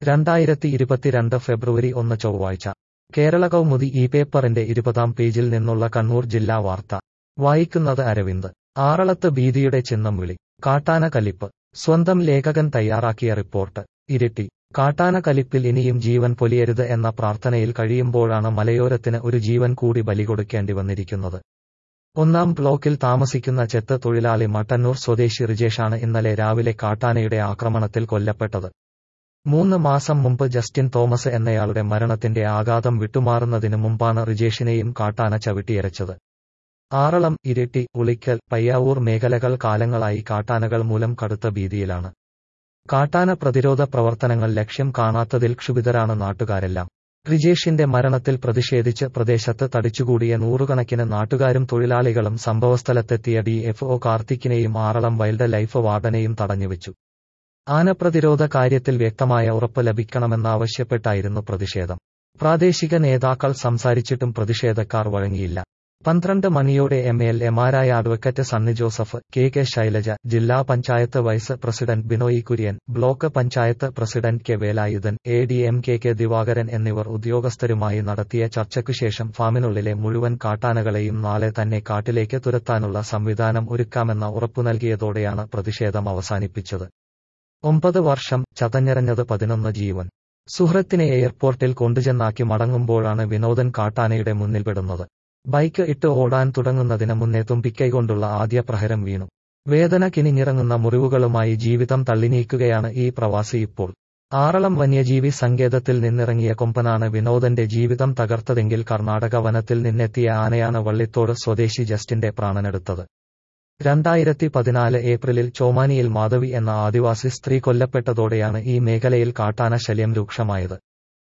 രണ്ടായിരത്തി ഇരുപത്തിരണ്ട് ഫെബ്രുവരി ഒന്ന് ചൊവ്വാഴ്ച കേരള കൗമുദി ഈ പേപ്പറിന്റെ ഇരുപതാം പേജിൽ നിന്നുള്ള കണ്ണൂർ ജില്ലാ വാർത്ത വായിക്കുന്നത് അരവിന്ദ് ആറളത്ത് ഭീതിയുടെ ചിഹ്നം വിളി കാട്ടാന കലിപ്പ് സ്വന്തം ലേഖകൻ തയ്യാറാക്കിയ റിപ്പോർട്ട് ഇരിട്ടി കാട്ടാന കലിപ്പിൽ ഇനിയും ജീവൻ പൊലിയരുത് എന്ന പ്രാർത്ഥനയിൽ കഴിയുമ്പോഴാണ് മലയോരത്തിന് ഒരു ജീവൻ കൂടി ബലികൊടുക്കേണ്ടി വന്നിരിക്കുന്നത് ഒന്നാം ബ്ലോക്കിൽ താമസിക്കുന്ന ചെത്ത് തൊഴിലാളി മട്ടന്നൂർ സ്വദേശി റിജേഷാണ് ഇന്നലെ രാവിലെ കാട്ടാനയുടെ ആക്രമണത്തിൽ കൊല്ലപ്പെട്ടത് മൂന്ന് മാസം മുമ്പ് ജസ്റ്റിൻ തോമസ് എന്നയാളുടെ മരണത്തിന്റെ ആഘാതം വിട്ടുമാറുന്നതിനു മുമ്പാണ് റിജേഷിനെയും കാട്ടാന ചവിട്ടിയരച്ചത് ആറളം ഇരിട്ടി ഉളിക്കൽ പയ്യാവൂർ മേഖലകൾ കാലങ്ങളായി കാട്ടാനകൾ മൂലം കടുത്ത ഭീതിയിലാണ് കാട്ടാന പ്രതിരോധ പ്രവർത്തനങ്ങൾ ലക്ഷ്യം കാണാത്തതിൽ ക്ഷുഭിതരാണ് നാട്ടുകാരെല്ലാം റിജേഷിന്റെ മരണത്തിൽ പ്രതിഷേധിച്ച് പ്രദേശത്ത് തടിച്ചുകൂടിയ നൂറുകണക്കിന് നാട്ടുകാരും തൊഴിലാളികളും സംഭവസ്ഥലത്തെത്തിയ ഡി എഫ് ഒ കാർത്തിക്കിനെയും ആറളം വൈൽഡ് ലൈഫ് വാർഡനെയും തടഞ്ഞുവച്ചു ആനപ്രതിരോധ കാര്യത്തിൽ വ്യക്തമായ ഉറപ്പ് ലഭിക്കണമെന്നാവശ്യപ്പെട്ടായിരുന്നു പ്രതിഷേധം പ്രാദേശിക നേതാക്കൾ സംസാരിച്ചിട്ടും പ്രതിഷേധക്കാർ വഴങ്ങിയില്ല പന്ത്രണ്ട് മണിയോടെ എം എൽ എമാരായ advocate Sunny Joseph K K Shailaja ജില്ലാ panchayat vice president Binoy Kurian block panchayat president K Velayudhan A D M K K Divakaran എന്നിവർ ഉദ്യോഗസ്ഥരുമായി നടത്തിയ ചർച്ചയ്ക്കുശേഷം ഫാമിനുള്ളിലെ മുഴുവൻ കാട്ടാനകളെയും നാളെ തന്നെ കാട്ടിലേക്ക് തുരത്താനുള്ള സംവിധാനം ഒരുക്കാമെന്ന ഉറപ്പു നൽകിയതോടെയാണ് പ്രതിഷേധം അവസാനിപ്പിച്ചത് ഒമ്പത് വർഷം ചതഞ്ഞെറിഞ്ഞത് പതിനൊന്ന് ജീവൻ സുഹൃത്തിനെ എയർപോർട്ടിൽ കൊണ്ടുചെന്നാക്കി മടങ്ങുമ്പോഴാണ് വിനോദൻ കാട്ടാനയുടെ മുന്നിൽപ്പെടുന്നത് ബൈക്ക് ഇട്ട് ഓടാൻ തുടങ്ങുന്നതിന് മുന്നേ തുമ്പിക്കൈകൊണ്ടുള്ള ആദ്യ പ്രഹരം വീണു വേദന കിനിഞ്ഞിറങ്ങുന്ന മുറിവുകളുമായി ജീവിതം തള്ളിനീക്കുകയാണ് ഈ പ്രവാസി ഇപ്പോൾ ആറളം വന്യജീവി സങ്കേതത്തിൽ നിന്നിറങ്ങിയ കൊമ്പനാണ് വിനോദന്റെ ജീവിതം തകർത്തതെങ്കിൽ കർണാടക വനത്തിൽ നിന്നെത്തിയ ആനയാണ് വള്ളിത്തോട് സ്വദേശി ജസ്റ്റിന്റെ പ്രാണനെടുത്തത് രണ്ടായിരത്തി പതിനാല് ഏപ്രിലിൽ ചോമാനിയിൽ മാധവി എന്ന ആദിവാസി സ്ത്രീ കൊല്ലപ്പെട്ടതോടെയാണ് ഈ മേഖലയിൽ കാട്ടാന ശല്യം രൂക്ഷമായത്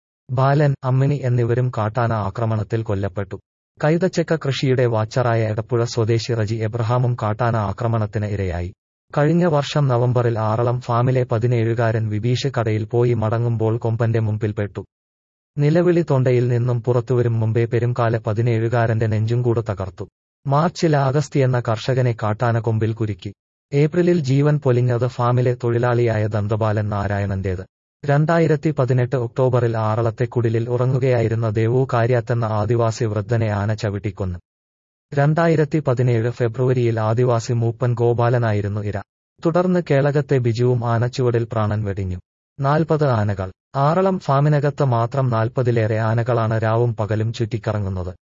ബാലൻ അമ്മിണി എന്നിവരും കാട്ടാന ആക്രമണത്തിൽ കൊല്ലപ്പെട്ടു കൈതച്ചക്ക കൃഷിയുടെ വാച്ചറായ എടപ്പുഴ സ്വദേശി റജി എബ്രഹാമും കാട്ടാന ആക്രമണത്തിന് ഇരയായി കഴിഞ്ഞ വർഷം നവംബറിൽ ആറളം ഫാമിലെ പതിനേഴുകാരൻ വിഭീഷ് കടയിൽ പോയി മടങ്ങുമ്പോൾ കൊമ്പന്റെ മുമ്പിൽപ്പെട്ടു നിലവിളി തൊണ്ടയിൽ നിന്നും പുറത്തുവരും മുമ്പേ പെരുംകാല പതിനേഴുകാരന്റെ നെഞ്ചുംകൂട് തകർത്തു മാർച്ചിൽ അഗസ്തി എന്ന കർഷകനെ കാട്ടാന കൊമ്പിൽ കുരുക്കി ഏപ്രിലിൽ ജീവൻ പൊലിഞ്ഞത് ഫാമിലെ തൊഴിലാളിയായ ദന്തബാലൻ നാരായണന്റേത് രണ്ടായിരത്തി പതിനെട്ട് ഒക്ടോബറിൽ ആറളത്തെ കുടിലിൽ ഉറങ്ങുകയായിരുന്ന ദേവു കാര്യാത്തെന്ന ആദിവാസി വൃദ്ധനെ ആന ചവിട്ടിക്കൊന്നു രണ്ടായിരത്തി പതിനേഴ് ഫെബ്രുവരിയിൽ ആദിവാസി മൂപ്പൻ ഗോപാലനായിരുന്നു ഇര തുടർന്ന് കേളകത്തെ ബിജുവും ആനച്ചുവടിൽ പ്രാണൻ വെടിഞ്ഞു നാൽപ്പത് ആനകൾ ആറളം ഫാമിനകത്ത് മാത്രം നാൽപ്പതിലേറെ ആനകളാണ് രാവും പകലും ചുറ്റിക്കറങ്ങുന്നത്